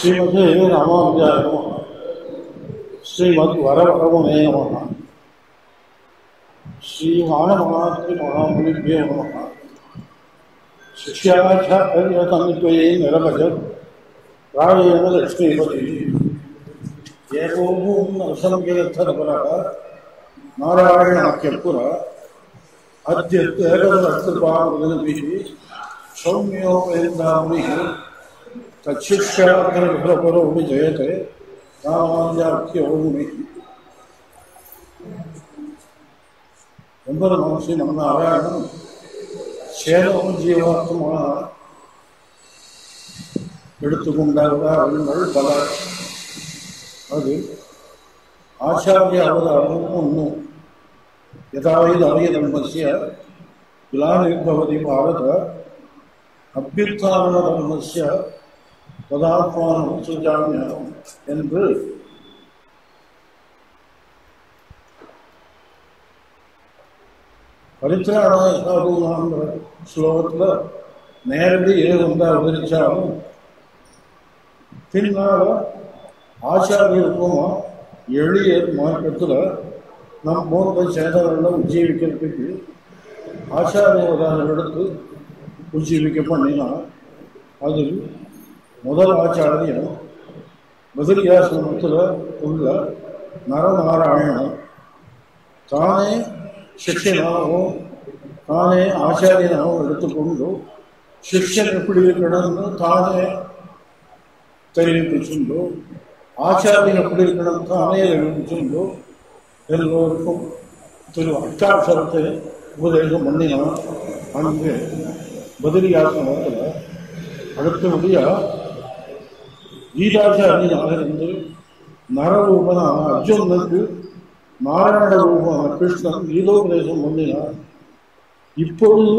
ஸ்ரீமதே ராமானுஜாய நமः ஸ்ரீமத் வரவரமுனே நமः ஸ்ரீமானமகாத்ரி மகாமுனிभ्यो நமः शिष्याचार्यतन्त्वये निरभजत् राजेन लक्ष्मीपति एकोऽहं नरसंकिरत्थरपरः नारायणाख्यपुर अद्यत्वेकदकृपाभिः सौम्योपेन्दामुनिः तच्छिष्याग्रपरो विजयते रामान्याख्यो मुनिः எம்பெருமான் ஸ்ரீ நாராயணன் சேலம் ஜீவாத்மா எடுத்துக்கொண்டார்கள் பல அது ஆச்சாரிய அவதாரம் ஒன்று யதாவித அரியதர்மஸ்ய கிளானிர்பவதி பாரத அபியுத்தாரண தர்மஸ்ய பதாத்மானம் சுஜாமியம் என்று பரித்ராணாய சாதுனான்ற ஸ்லோகத்தில் நேரடி ஏது வந்து அவதரிச்சாலும் பின்னால ஆச்சாரியருக்கும் எளிய மார்க்கத்தில் நம் போன்ற சேதங்களை உஜ்ஜீவிக்கிறதுக்கு ஆச்சாரியவதாரம் எடுத்து உஜ்ஜீவிக்க பண்ணினா அது முதல் ஆச்சாரியம் பதிரியாசிரமத்தில் உள்ள நரநாராயணன் தானே ಶಿಕ್ಷಣವು ತಾನೇ ಆಚಾರ್ಯನವು எடுத்துக்கொண்டு ಶಿಕ್ಷಣ எப்படி இருக்கணும்னு தானே தெரிவிச்சுண்டு ஆச்சாரியன் எப்படி இருக்கணும் தானே தெரிவிச்சுண்டு எல்லோருக்கும் திரு அஷ்டாட்சரத்தை உபதேசம் பண்ணினான் அங்கு பதிரியாசனத்தில் அடுத்தபடியா கீதாச்சாரியனாக இருந்து நரரூபனான அர்ஜுனனுக்கு நாராயண ரூபமான கிருஷ்ணன் கீதோபதேசம் பண்ணினார் இப்பொழுது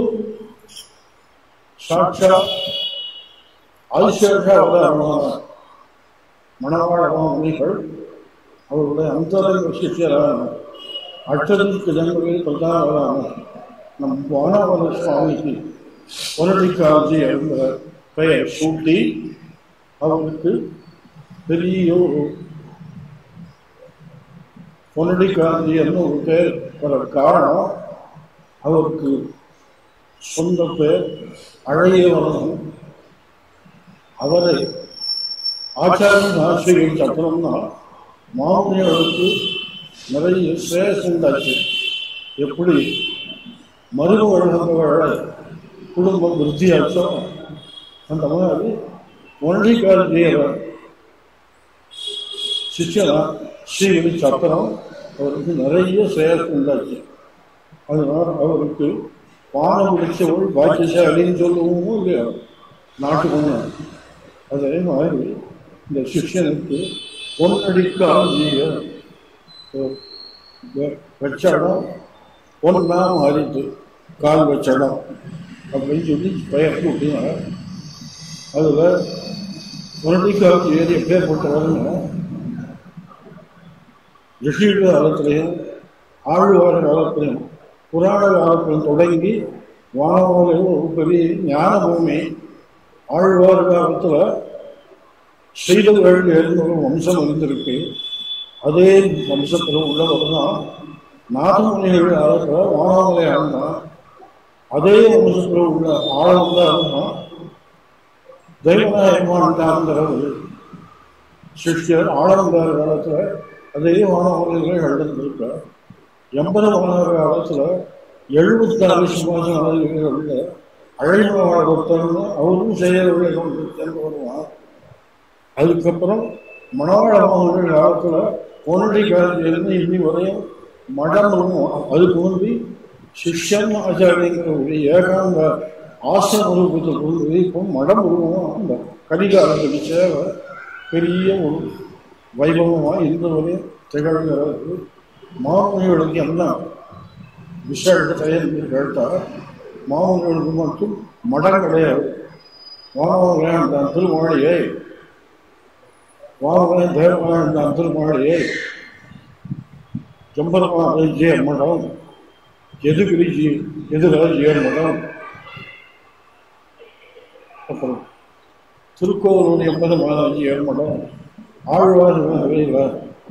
சாட்சா ஐஸ்வர்ய அவதாரமான மணவாளமாமுனிகள் அவருடைய அந்தரங்க சிஷியரான அட்டதிக்கு ஜனங்களில் பிரதானவரான நம் வானவர சுவாமிக்கு பொருளிக்காட்சி என்ற பெயர் சூட்டி அவருக்கு பெரிய ஒரு பொன்னடிக்காந்தி என்று ஒரு பேர் வர காரணம் அவருக்கு சொந்த பேர் அழகியவனும் அவரை ஆச்சாரியன் ஆசிரியர் சக்கரம்னா மாமுனிகளுக்கு நிறைய ஸ்ரேயஸ் உண்டாச்சு எப்படி மருமகளை குடும்பம் விருத்தியாச்சோ அந்த மாதிரி பொன்னடிக்காந்தியவர் சிஷ்யனா ஸ்ரீ சக்கரம் அவருக்கு நிறைய செயல் உண்டாச்சு அதனால் அவருக்கு பானம் பிடிச்சவள் பாக்கியசாலின்னு சொல்லுவோமோ இல்லையா நாட்டுக்கு அதே மாதிரி இந்த சிஷ்யனுக்கு பொன்னடிக்காந்திய வச்சடம் பொன்னா மாறிட்டு கால் வச்சடம் அப்படின்னு சொல்லி பெயர் கூட்டினாங்க அதில் பொன்னடிக்காந்தி ஏறி எப்பேற்பட்டவருங்க ரிஷியுடைய காலத்திலையும் ஆழ்வார காலத்திலையும் புராண காலத்திலும் தொடங்கி வானவாலையும் ஒரு பெரிய ஞான பூமி ஆழ்வார் காலத்தில் ஸ்ரீதர்கள் எழுந்த ஒரு வம்சம் இருந்திருக்கு அதே வம்சத்தில் உள்ளவர் தான் நாதமுனிகள் காலத்தில் வானவலை ஆழ்ந்தான் அதே வம்சத்தில் உள்ள ஆழம் தான் இருந்தான் தெய்வநாயகமான்ங்கிறவர் சிஷ்யர் ஆழந்தார் காலத்தில் அதே வானவர்கள் எழுந்திருக்கார் எண்பதாம் காலத்தில் எழுபத்தாறு சிம்மாசனாதிகளில் அழகிவாழ பக்தர்னு அவரும் செய்யவில்லை கொண்டு சென்று வருவான் அதுக்கப்புறம் மணவாளமாவர்கள் காலத்தில் பொன்னடி காலத்திலிருந்து இன்னி வரையும் மடம் வருவோம் அதுக்கு வந்து சிஷ்யன் ஆச்சாரியங்கிற ஒரு ஏகாந்த ஆசிரம ரூபத்தை கொண்டு இப்போ மடம் உருவம் அந்த கடிகாலத்துக்கு சேவை பெரிய ஒரு வைபவமாக இந்த வரையும் திகழ்கிறது மாமுனிகளுக்கு என்ன விசேஷத்தை என்று கேட்டால் மாமுனிகளுக்கு மட்டும் மடம் கிடையாது வானவன் தான் திருமாளியை வானவன் தேவன் தான் திருமாளியை ஜம்பரமான ஜெய மடம் எதுகிரி எதிராக ஜெய மடம் அப்புறம் திருக்கோவிலூர் எண்பது மாதம் ஏற்படும் ஆழ்வார் வேலை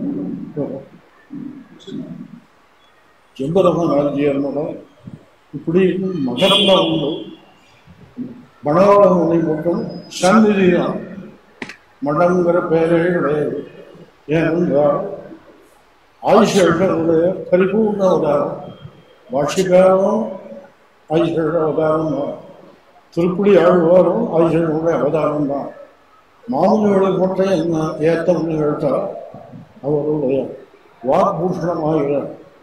எண்பதமாக நாலஞ்சு ஏற்படும் இப்படி மகரந்த உண்டு மணவாளம் உன்னை மட்டும் சந்நிதி தான் மடங்கிற பெயரே கிடையாது ஏனென்றால் ஆதிசேஷனுடைய பரிபூர்ண அவதாரம் பாஷிகாரம் ஆதிசேஷ அவதாரம் தான் திருப்படி ஆழ்வாரும் ஆதிசேஷனுடைய அவதாரம் தான் மாமுனிகளுக்கு மட்டும் என்ன ஏத்தம் நிகழ்த்தா அவருடைய வாக்பூஷணமாகிற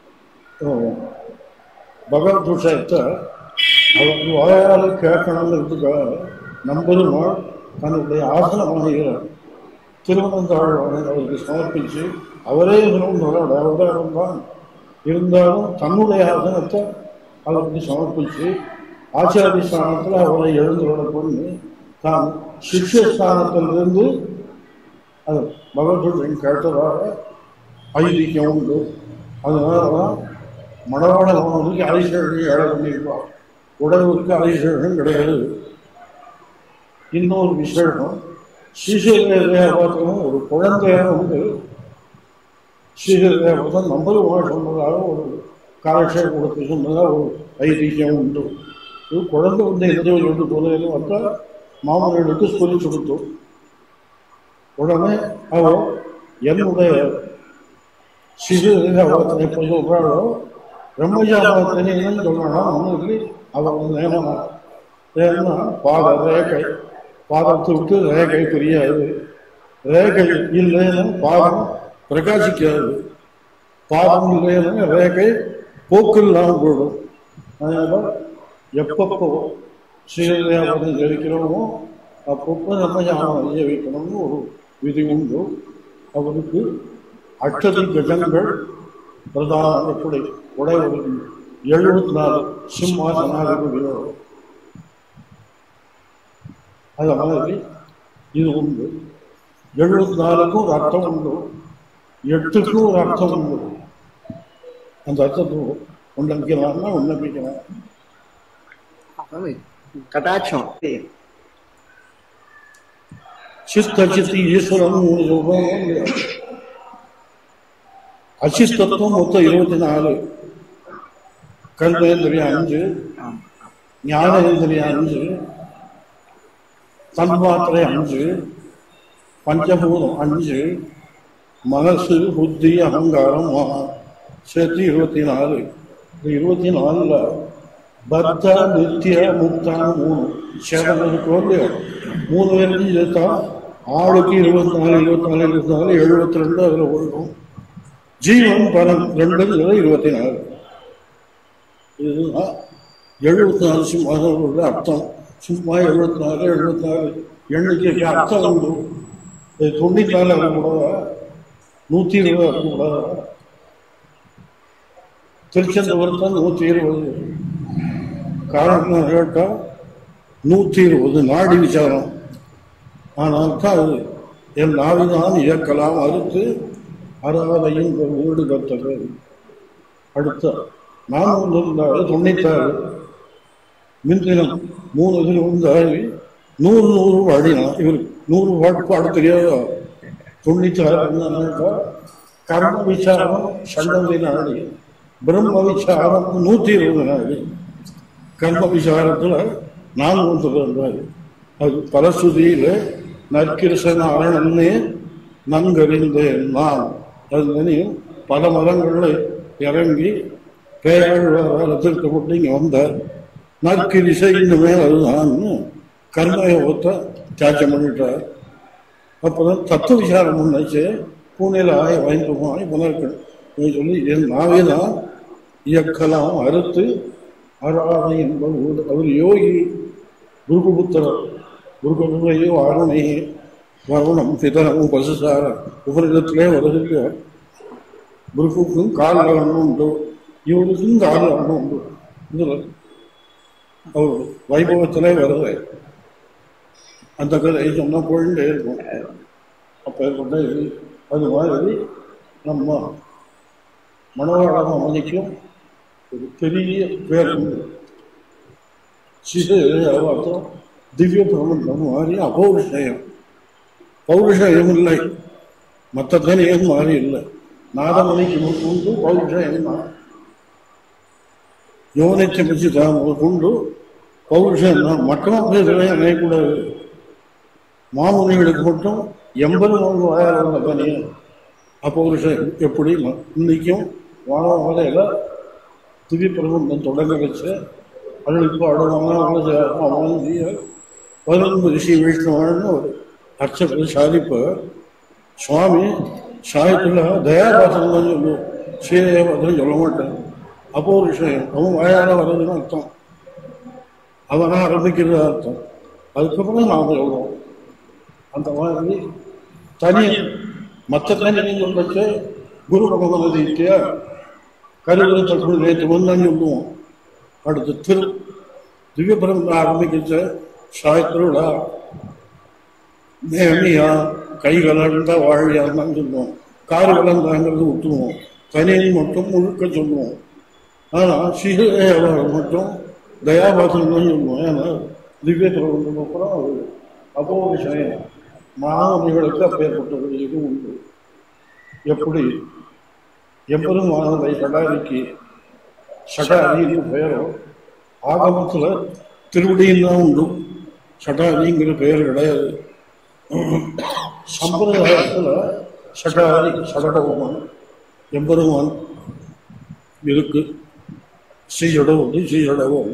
பகவத் விஷயத்தை அவர் வாயால் கேட்கணுங்கிறதுக்காக நம்பெருமாள் தன்னுடைய ஆசனமாகிற திருவனந்தாழ்வானை அவருக்கு சமர்ப்பிச்சு அவரே திருவனந்தோட அவதாரம் தான் இருந்தாலும் தன்னுடைய ஆசனத்தை அவருக்கு சமர்ப்பிச்சு ஆச்சாரிய ஸ்தானத்தில் அவரை எழுந்துள்ள கொண்டு தான் சிஷ்யஸ்தானத்திலிருந்து அது பகவத்கீதையின் கேட்டதாக ஐதீகம் உண்டு அதனால தான் மணவாளவனுக்கு அதிசேஷன் ஏழை பண்ணியிருப்பார் உடலுக்கு அதிசேஷன் கிடையாது இன்னொரு விசேஷம் ஸ்ரீசைலேயாபாத்திரம் ஒரு குழந்தையாக உண்டு ஸ்ரீசைலேயாபாத்திரம் நம்பர் சொன்னதாக ஒரு காலட்சேபம் கொடுத்து சொன்னதாக ஒரு ஐதீகம் உண்டு இது குழந்தை வந்து எந்த கொண்டு போனதுன்னு வந்தால் மாமன்னர்களுக்கு சொல்லி கொடுத்தோம் உடனே அவ என்னுடைய சிறு அவத்தனை எப்போ சொல்றாளோ பிரம்மஜாபத்தனை என்னன்னு சொல்லணும் ஒன்றும் அவர் நேமம் ஏன்னா பாத ரேகை பாதத்தை விட்டு ரேகை தெரியாது ரேகை இல்லைன்னு பாதம் பிரகாசிக்காது பாதம் இல்லைன்னு ரேகை போக்கில்லாமல் போயிடும் அதனால எப்பப்போ ஸ்ரீதேவனை ஜெயிக்கிறோமோ அப்பப்போ நம்ம ஞானம் ஜெயிக்கணும்னு ஒரு விதி உண்டு அவருக்கு அட்டதி கஜங்கள் பிரதான எப்படி உடை ஒரு எழுபத்தி நாலு சிம்மாசனாதிபதியோ அது மாதிரி இது உண்டு எழுபத்தி நாலுக்கும் ஒரு அர்த்தம் உண்டு எட்டுக்கும் ஒரு அர்த்தம் உண்டு அந்த அர்த்தத்தை உண்டமிக்கிறான்னா உண்டமிக்கிறான் கட்டாட்சம் சித்த சித்தி ஈஸ்வரன் மூணு சொல்றோம் அசிஸ்தத்துவம் மொத்தம் இருபத்தி நாலு கர்மேந்திரியம் அஞ்சு ஞானேந்திரியம் அஞ்சு தன்மாத்திரை அஞ்சு பஞ்சபூதம் அஞ்சு மனசு புத்தி அகங்காரம் மனம் சேர்த்து இருபத்தி நாலு இந்த இருபத்தி நாலுல பத்த நித்திய முக்தான மூணு சேதம் இருக்கோ இல்லையோ மூணு பேருக்கு சேர்த்தா ஆளுக்கு இருபத்தி நாலு இருபத்தி நாலு இருபத்தி நாலு எழுபத்தி ரெண்டு அதில் ஒழுகும் ஜீவன் பரம் ரெண்டுங்கிறது இருபத்தி நாலு இதுதான் எழுபத்தி நாலு சிம்மாசனோட அர்த்தம் சும்மா எழுபத்தி நாலு எழுபத்தி நாலு எண்ணிக்கைக்கு அர்த்தம் உண்டு இது தொண்ணூத்தி நாலு இருக்கக்கூடாதா நூத்தி இருபது இருக்கக்கூடாதா திருச்செந்தபுரத்தில் நூத்தி இருபது காரணம் கேட்டா நூத்தி இருபது நாடி விசாரம் ஆனால் தான் அது என் நாவிதான் இயக்கலாம் அறுத்து அறாதையும் வீடு கத்தது அடுத்த நானூறு இருந்தாலும் தொண்ணூத்தாறு மின்தினம் மூணு இதில் இருந்தால் நூறு நூறு பாடினான் இவர் நூறு பாட்டு பாட தெரியாதோ தொண்ணூத்தாறு என்னன்னாக்கா கர்ம விசாரம் சண்டந்தி நாடி பிரம்ம விசாரம் நூற்றி இருபது நாடு கர்ம விசாரத்தில் நான் ஒன்று இருந்தார் அது பரசுதியில் நற்கிருஷ்ண அரணன்னே நன்கறிந்தேன் நான் அது நினையும் பல மரங்களில் இறங்கி பேரத்திற்கு கொண்டு இங்கே வந்தார் நற்கிரிசை இந்த மேல் அதுதான் கர்மயோகத்தை தியாகம் பண்ணிட்டார் அப்பதான் தத்துவ விசாரம் பண்ணாச்சு பூனையில் ஆய வாங்கிட்டு போய் புனர்கள் சொல்லி என் நாவே தான் இயக்கலாம் அறுத்து அறாதை என்பது அவர் யோகி குருகுபுத்திரர் குருகுபுரையோ அருணை வருணம் பிதரம் பசுசார உபரிடத்திலே வருகிற குருக்குக்கும் கால் வரணும் உண்டு இவருக்கும் கால் வரணும் உண்டு இதுல அவர் வைபவத்திலே வருது அந்த கதை சொன்னா போயிட்டே இருக்கும் அப்ப ஏற்பட்ட இது அது மாதிரி நம்ம மனவாளம் அமைதிக்கும் ஒரு பெரிய பேர் உண்டு சிசு அர்த்தம் திவ்ய பிரபந்தம் மாதிரி அபௌருஷயம் பௌருஷயம் இல்லை மற்ற தனியம் மாதிரி இல்லை நாதமணிக்கு முன்பு பௌருஷயம் தான் யோனிச்ச பிடிச்சி தான் கொண்டு பௌருஷம் தான் மற்றவங்க பேசுகிறேன் நினைக்கூடாது மாமுனிகளுக்கு மட்டும் எண்பது மூணு வயதில் உள்ள தனியம் அப்பௌருஷம் எப்படி இன்னைக்கும் வாழ வகையில் திவ்ய பிரபந்தம் தொடங்க வச்சு அவளுக்கு அடுவாங்க அவங்க பதினொன்று ரிஷி வைஷ்ணவன்னு ஒரு அர்ச்சகர் சாதிப்பு சுவாமி சாயத்தில் தயாபாசனம் தான் சொல்லுவோம் ஸ்ரீதயாபாசனம் சொல்ல மாட்டேன் அப்போ ஒரு விஷயம் அவன் வாயால வர்றதுன்னு அர்த்தம் அவனா ஆரம்பிக்கிறது அர்த்தம் அதுக்கப்புறம் நாம் சொல்லுவோம் அந்த மாதிரி தனி மற்ற தனி சொல்லச்சு குரு பகவதி இல்லையா கருவறை தற்போது நேற்று வந்தான்னு சொல்லுவோம் அடுத்து திரு திவ்ய பிரபந்தம் ஆரம்பிக்கிச்ச சாயத்திரோட நேமியா கை கலர்ந்த வாழியான்னு சொல்லுவோம் கார் கலந்தாங்கிறது விட்டுருவோம் தனியை மட்டும் முழுக்க சொல்லுவோம் ஆனால் ஸ்ரீதேவர் மட்டும் தயாபாசனம் தான் சொல்லுவோம் ஏன்னா திவ்ய பிரபந்தம் அப்புறம் அது அப்போ ஒரு விஷயம் மாணவர்களுக்கு அப்பேற்பட்ட ஒரு இது உண்டு எப்படி எம்பெரும் மாணவரை சடாரிக்கு சடாரின்னு பெயரோ ஆகமத்தில் திருவடியும் தான் உண்டு சடாரிங்கிற பெயர் கிடையாது சம்பிரதாயத்தில் சடாரி சடடவுமான் எம்பெருமான் இருக்கு ஸ்ரீஜடவோடு ஸ்ரீஜடவோம்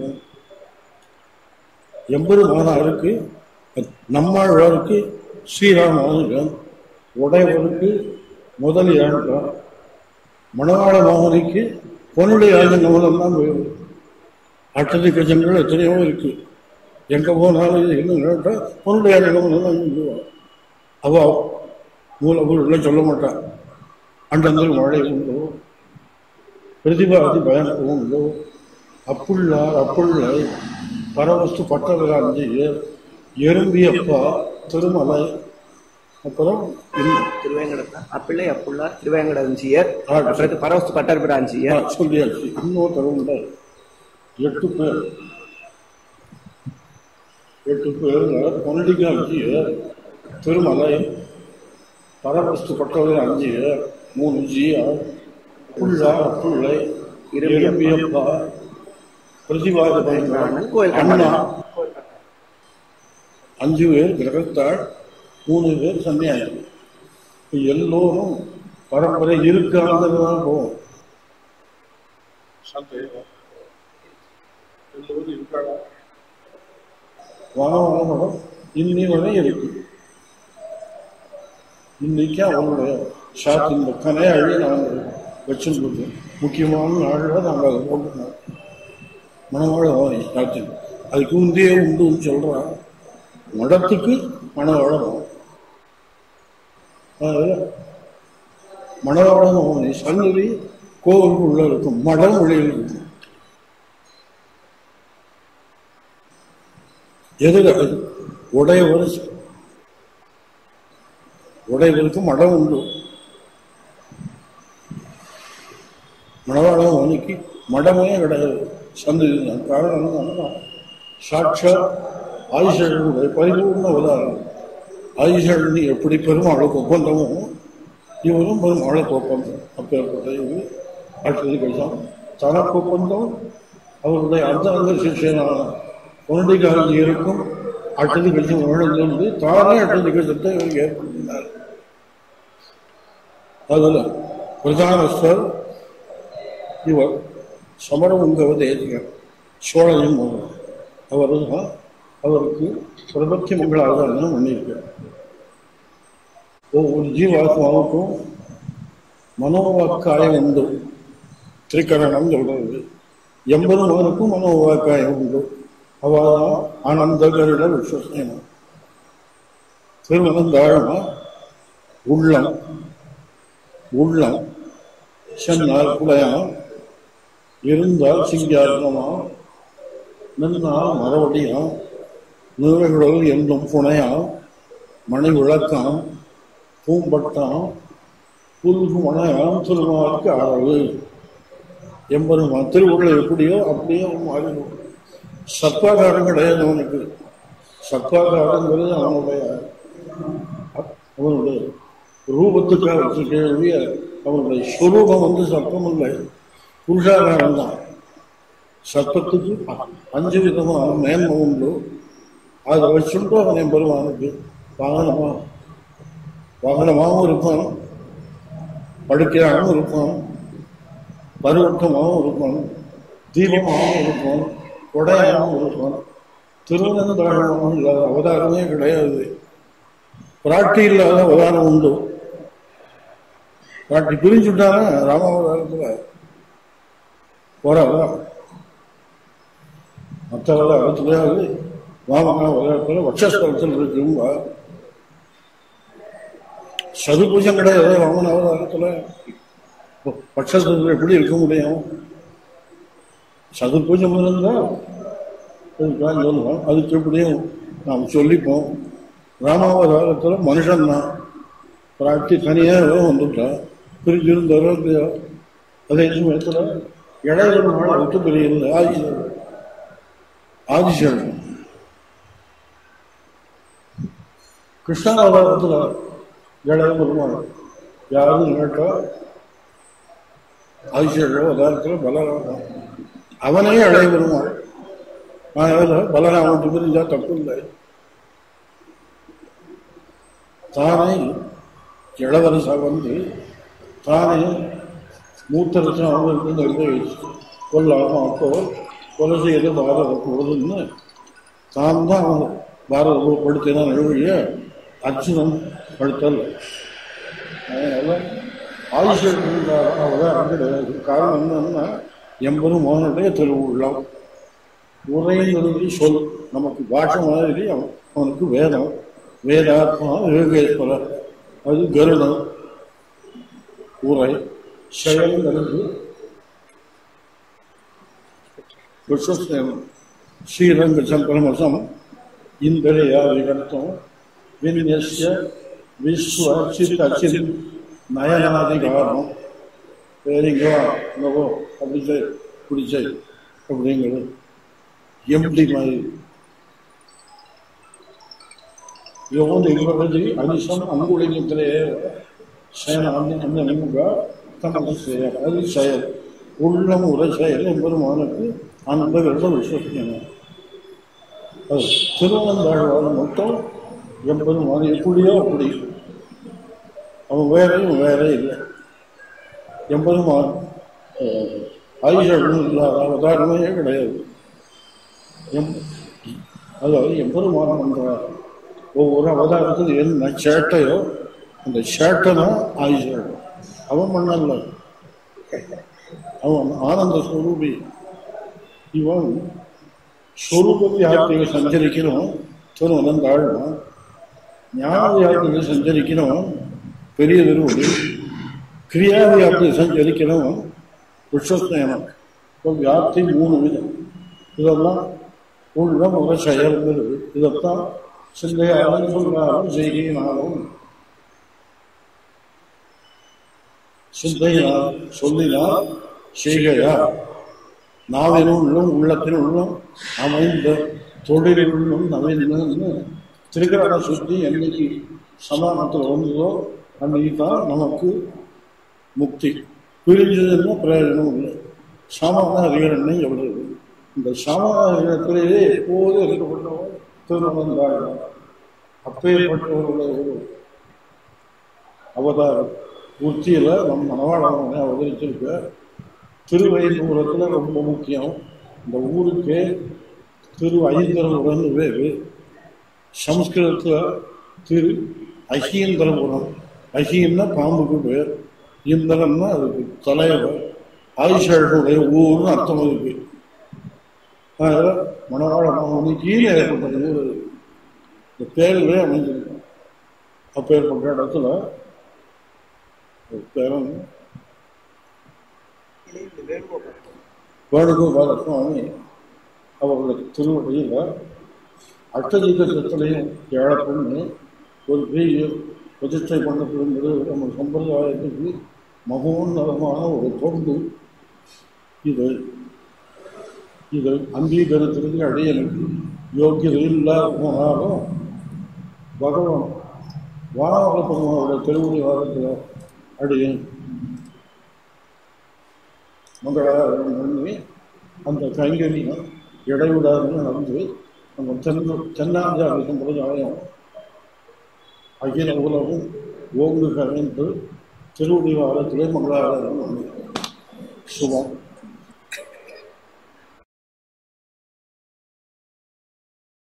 எம்பெருமானாருக்கு நம்மாழ்வாருக்கு ஸ்ரீராமன் உடையவருக்கு முதலியாண்டான் மணவாள மாமனிக்கு பொன்னுடைய ஆயுதங்கள் தான் போயிடும் அட்டதி கஜங்கள் எத்தனையோ இருக்கு எங்க போனாலும் இது என்ன கேட்டால் பொன்னுடைய ஆயுதங்கள் தான் சொல்லுவாள் அவ மூலபொருளை சொல்ல மாட்டான் அண்டங்கள் மழை உண்டோ பிரதிபாதி பயணம் உண்டோ அப்புள்ளார் அப்புள்ளை பரவஸ்து பட்டவராஞ்சி எறும்பியப்பா திருமலை அப்புறம் திருவேங்கடத்தா அப்பிள்ளை அப்புள்ளா திருவேங்கடஞ்சியர் ஆ, அப்புறம் பரவஸ்து பட்டர்பிராஞ்சியர் ஆ, சொல்லியாச்சு இன்னொருத்தர் உண்டு எட்டு பேர் எட்டு பேர் பொன்னிடிக்காட்சி திருமலை பரவஸ்து பட்டவர் அஞ்சு மூணு ஜியா புள்ளா புள்ளை இரும்பியப்பா பிரதிவாத அண்ணன் கோயில் அண்ணா அஞ்சு பேர் கிரகத்தாள் மூணு பேர் சன்னியாசி இப்ப எல்லோரும் பரம்பரை இருக்காங்கிறது தான் போகும் சந்தேகம் எல்லோரும் இருக்காடா வானவனம் இன்னி வரை இருக்கு இன்னைக்கு அவங்களுடைய ஷாத்தின் பக்கனே அழி நாங்கள் வச்சிருக்கோம் முக்கியமான நாளில் நாங்கள் அதை போட்டுருந்தோம் மணவாழ வாரி ஷாத்தின் அதுக்கு முந்தைய உண்டுன்னு சொல்றான் மடத்துக்கு மணவாழம் மணவாழம் சன்னதி கோவிலுக்குள்ள இருக்கும் மடம் வெளியில் இருக்கும் எதிர உடையவர் உடையவருக்கு மடம் உண்டு மணவாளம் அவனுக்கு மடமே கிடையாது சந்ததி தான் காரணம் என்னன்னா சாட்சா ஆதிசேஷனுடைய பரிபூர்ண உதாரணம் ஆதிசேஷன் எப்படி பெருமாளுக்கு ஒப்பந்தமோ இவரும் பெருமாளுக்கு ஒப்பந்தம் அப்பேற்பட்ட இவர் அடுத்தது கழிச்சான் தனக்கு ஒப்பந்தம் அவருடைய அர்த்தாங்க சிஷியனான உனடிக்காரங்க இருக்கும் அட்டதி கழிச்சம் விழுந்து தானே அட்டதி கழிச்சத்தை இவங்க ஏற்படுத்தினார் அதுல பிரதானஸ்தர் இவர் சமரமுங்கவ தேசிகர் சோழனின் மகன் அவர் தான் அவருக்கு பிரபத்தி மங்கள ஆதாரம் பண்ணியிருக்கார் ஒவ்வொரு ஜீவாத்மாவுக்கும் மனோவாக்காயம் உண்டு திரிகரணம் சொல்றது எண்பது மகனுக்கும் மனோவாக்காயம் உண்டு அவாதான் ஆனந்தகரிட விஸ்வசேனம் திருமணம் தாழமா உள்ளம் உள்ளம் சென்னால் குலையாம் இருந்தால் சிங்காரணமா நின்னால் மறுபடியும் நீர்களும் என்றும் புனையாம் மணி விளக்கம் பூம்பட்டாம் புல்கு மனையாம் திருமாவுக்கு அளவு எம்பெருமா திருவுருள் எப்படியோ அப்படியே அவன் மாறிடும் சர்ப்பாகாரம் கிடையாது அவனுக்கு சர்வாகாரங்கிறது அவனுடைய அவனுடைய ரூபத்துக்காக வச்சிருக்கே அவனுடைய ஸ்வரூபம் வந்து சர்ப்பம் இல்லை புருஷாகாரம் தான் சர்ப்பத்துக்கு அ- அஞ்சு விதமான மேன்மை உண்டு அதை வச்சுட்டு அவன் என் பெருமானுக்கு வாகனமா வாகனமாகவும் இருப்பான் படுக்கையாகவும் இருப்பான் பருவட்டமாகவும் இருப்பான் தீபமாகவும் இருப்பான் கொடையாகவும் இருப்பான் திருவனந்தாழமாகவும் இல்லாத அவதாரமே கிடையாது பிராட்டி இல்லாத அவதாரம் உண்டு பிராட்டி பிரிஞ்சுட்டானா ராமாவதாரத்துல போறாதா மற்ற அவதாரத்திலேயாவது வாமனா அவதாரத்தில் வட்சஸ்தலத்தில் இருக்கும்பா சதுபூஜம் கிடையாது வாமன அவதாரத்தில் பட்சஸ்தலத்தில் எப்படி இருக்க முடியும் சதுர்பூஜம் இருந்தால் அதுக்காக சொல்லுவோம் அதுக்கு எப்படியும் நாம் சொல்லிப்போம் ராமாவதாரத்தில் மனுஷன் தான் பிராட்டி தனியாக வந்துட்டான் பிரிஞ்சிருந்தாரோ இல்லையோ அதே சமயத்தில் இடையில நாள் விட்டு பிரியல ஆதி ஆதிசேஷன் கிருஷ்ணாவதாரத்தில் இடையில பெருமாள் யாரும் கேட்டா ஆதிசேஷ அவதாரத்தில் பலராமன் அவனே இளைய பெருமாள் அதனால பலராமன் பிரிஞ்சா தப்பு இல்லை தானே இளவரசா வந்து தானே மூத்தரசன் அவங்களுக்கு நிர்ணயிச்சு கொல்லாம அப்போ கொலை செய்து பாரத போதுன்னு தான் தான் அவன் பாரத படுத்தினான் எழுதிய அர்ஜுனன் படுத்தல் அதனால ஆயுஷன் அவதான் கிடையாது காரணம் என்னன்னா எம்பரும் மோகனுடைய திருவுள்ளம் உரைங்கிறது சொல் நமக்கு பாஷை மாதிரி அவன் அவனுக்கு வேதம் வேதாத்மா யோகேஸ்வரர் அது கருடம் உரை செயல்கிறது விஸ்வசேனம் ஸ்ரீரங்க சம்பிரமசம் இந்திரியாதிகர்த்தம் விநியஸ்ய விஸ்வ சித் அச்சித் நயனாதிகாரம் வேறிங்கோ என்னவோ அப்படி செய் இப்படி செய் அப்படிங்கிறது எம்டி மாதிரி யோன் இருபது அனிசம் அங்குளினத்திலே சேன அந்த அந்த நிமுக தமக்கு செயல் அது செயல் உள்ளம் உரை செயல் எம்பெருமானுக்கு அந்த விரதம் விசுவசிக்கணும் அது திருவனந்தாழ்வான மட்டும் எம்பெருமான் எப்படியோ அப்படி அவன் வேற இவன் வேற இல்லை எம்பெருமான் ஆயுஷம் இல்லாத அவதாரமே கிடையாது எம் அதாவது எம்பெருமான் என்ற ஒவ்வொரு அவதாரத்தில் என்ன சேட்டையோ அந்த சேட்டனா ஆயுஷம் அவன் பண்ணல அவன் ஆனந்த ஸ்வரூபி இவன் ஸ்வரூப வியாப்தியை சஞ்சரிக்கிறவன் திருவனன் தாழ்வான் ஞான வியாப்தியை சஞ்சரிக்கிறவன் பெரிய திருவடி கிரியா வியாப்தியை சஞ்சரிக்கிறவன் விஸ்வஸ்நேனம் இப்போ வியாப்தி மூணு விதம் இதெல்லாம் உள்ளம் ஒரு செயல்கிறது இதைத்தான் சிந்தையாலும் சொல்றாலும் செய்கினாலும் சிந்தையினால் சொல்லினால் செய்கையா நாவினும் உள்ளம் உள்ளத்தின் உள்ளம் அமைந்த தொழிலில் உள்ளம் நவீனன்னு திருக்கரண சுத்தி என்னைக்கு சமானத்தில் வந்ததோ அன்னைக்கு தான் நமக்கு முக்தி பிரிஞ்சதுன்னா பிரயோஜனம் இல்லை சமான அதிகரணை எவ்வளவு இந்த சமான அதிகரத்திலேயே எப்போதும் இருக்கப்பட்டவன் திருவந்தாள் அப்பேற்பட்டவர்களுடைய ஒரு அவதாரம் உச்சியில நம் மனவாளவனை அவதரிச்சிருக்க திருவைந்தூரத்தில் ரொம்ப முக்கியம் இந்த ஊருக்கு திரு ஐந்தரபுரம் வேறு சம்ஸ்கிருதத்தில் திரு அஹீந்திரபுரம் அஹீன்னா பாம்புக்கு பேர் இந்திரன்னா அதுக்கு தலைவர் ஆயுஷனுடைய ஊர்னு அர்த்தம் இருக்கு அதனால மணவாள மாமனிக்கு ஏற்பட்ட ஊர் அது. இந்த பேரிலே அமைஞ்சிருக்கும் அப்பேற்பட்ட இடத்துல ஒரு பேரன் வேணுகோபால சுவாமி அவர்களுக்கு திருவடியில் அட்டதீகத்திலையும் ஏழை பொண்ணு ஒரு பெரிய பிரதிஷ்டை பண்ணப்படுங்கிறது நம்ம சம்பிரதாயத்துக்கு மகோன்னதமான ஒரு தொண்டு இது இது அங்கீகரித்திற்கு அடியனுக்கு யோக்கியது இல்லாத போனாலும் பகவான் வாராக பெருமானோட திருவுடி வாரத்தில் அடியன் மங்களாரம் பண்ணி அந்த கைங்கரியம் இடைவிடாது நடந்து நம்ம தென்ன தென்னாஞ்சாதி சம்பிரதாயம் அகில உலகம் ஓங்குக என்று திருவுடி வாரத்திலே மங்களாரம் சுபம்